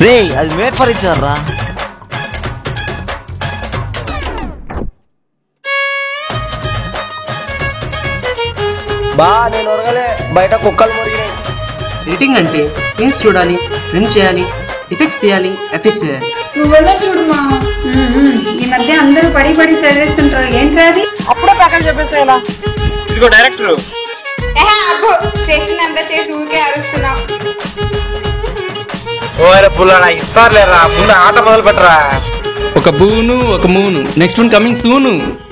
రే అది made for ఇచ్చారు రా బా నేను ఉరగలే బయట కుక్కలు మురిగినాయి ఎడిటింగ్ అంటే సీన్స్ చూడాలి ప్రింట్ చేయాలి ఎఫెక్ట్స్ తీయాలి ఎఫెక్ట్స్ చేయాలి నువ్వెలా చూడు మా ఈ మధ్య అందరూ పడి పడి చదివేస్తుంటారు ఏంట్రా అది అప్పుడే ప్యాకేజ్ చెప్పేస్తే ఎలా ఇదిగో డైరెక్టర్ ఏహే అబ్బో చేసిందంత చేసి ఊరికే అరుస్తున్నావు ఓరే పుల్లనా ఇస్తారులేరా ముందు ఆట మొదలు పెట్టరా ఒక బూను ఒక moon next one coming soon